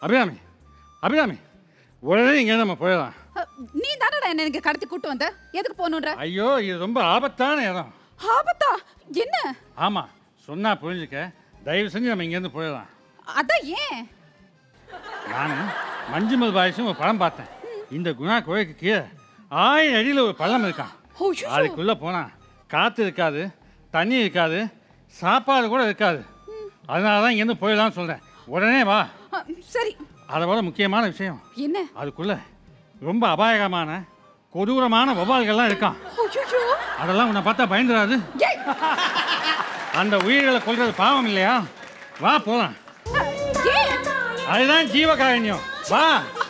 அபிராமி அபிராமி உடனே இங்கே நம்ம போயிடலாம் அ, நீ தானடா என்ன எனக்கு கடத்தி கூட்டு வந்த எதுக்கு போகணுன்ற ஐயோ இது ரொம்ப ஆபத்தான இடம் ஆபத்தா என்ன ஆமாம் சொன்னா புரிஞ்சுக்க தயவு செஞ்சு நம்ம இங்கேருந்து போயிடலாம் அதான் ஏன் நான் மஞ்சுமல் பாயசும் ஒரு படம் பார்த்தேன் இந்த குணா கோயிலுக்கு கீழே ஆயிரம் அடியில் ஒரு பள்ளம் இருக்கான் ஐயோ. அதுக்குள்ளே போனால் காற்று இருக்காது தண்ணி இருக்காது சாப்பாடு கூட இருக்காது அதனால தான் இங்கேருந்து போயிடலாம்னு சொல்கிறேன் உடனே வா அ, சரி அதை விட முக்கியமான விஷயம் என்ன அதுக்குள்ள ரொம்ப அபாயகமான கொடூரமான வௌவால்கள்லாம் இருக்கான் ஐயோ அதெல்லாம் உன்னை பார்த்தா பயந்துடாது ஏய் அந்த உயிர்களை கொல்றது பாவம் இல்லையா வா போலாம் ஏன் அதுதான் ஜீவகாரண்யம் வா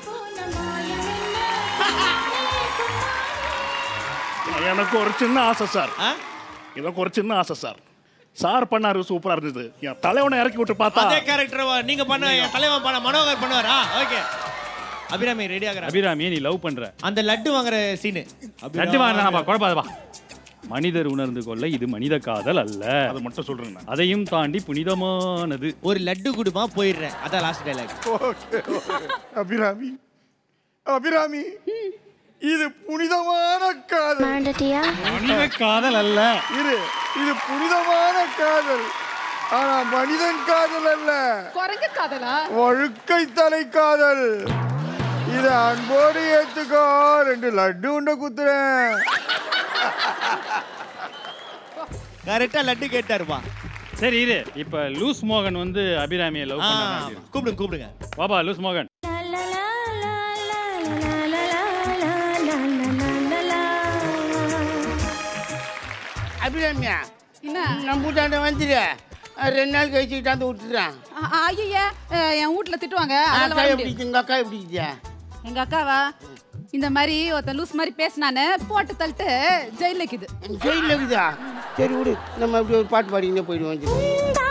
எனக்கு ஒரு சின்ன ஆசை சார் எனக்கு ஒரு சின்ன ஆசை சார் சார் பண்ணாரு சூப்பரா இருந்தது என் தலைவனை இறக்கி விட்டு பார்த்தா அதே கேரக்டர் நீங்க பண்ண என் தலைவன் பண்ண மனோகர் பண்ணுவாரா ஓகே அபிராமி ரெடி ஆகுறா அபிராமியை நீ லவ் பண்ற அந்த லட்டு வாங்குற சீனு லட்டு வாங்கினா குழப்பாது வா மனிதர் உணர்ந்து கொள்ள இது மனித காதல் அல்ல அது மட்டும் சொல்றேன் நான். அதையும் தாண்டி புனிதமானது ஒரு லட்டு குடுமா போயிடுறேன் அதான் லாஸ்ட் டைலாக் அபிராமி அபிராமி இது புனிதமான காதல் மனித காதல் அல்ல இரு இது புனிதமான காதல் ஆனா மனிதன் காதல் அல்ல குரங்கு காதலா வழுக்கை தலை காதல் இத அன்போடு ஏத்துக்கோ ரெண்டு லட்டு உண்ட குத்துறேன் கரெக்டா லட்டு கேட்டாருப்பா சரி இரு இப்ப லூஸ் மோகன் வந்து அபிராமியை லவ் ஆ, பண்ண கூப்பிடுங்க கூப்பிடுங்க பாபா லூஸ் மோகன் அபிராமியா என்ன நம்ம வீட்டாண்ட வந்துடு ரெண்டு நாள் கழிச்சு கிட்டாந்து விட்டுறேன் ஐயா என் வீட்ல திட்டுவாங்க அதனால அக்கா வர எப்படி முடியாது. எங்க அக்கா எப்படி இருக்கியா எங்க அக்காவா இந்த மாதிரி ஒருத்தன் லூஸ் மாதிரி பேசினானு போட்டு தள்ளிட்டு ஜெயில இருக்குது ஜெயிலில் இருக்குதா சரி விடு நம்ம அப்படி ஒரு பாட்டு பாடிக்கிட்டே போயிடுவோம்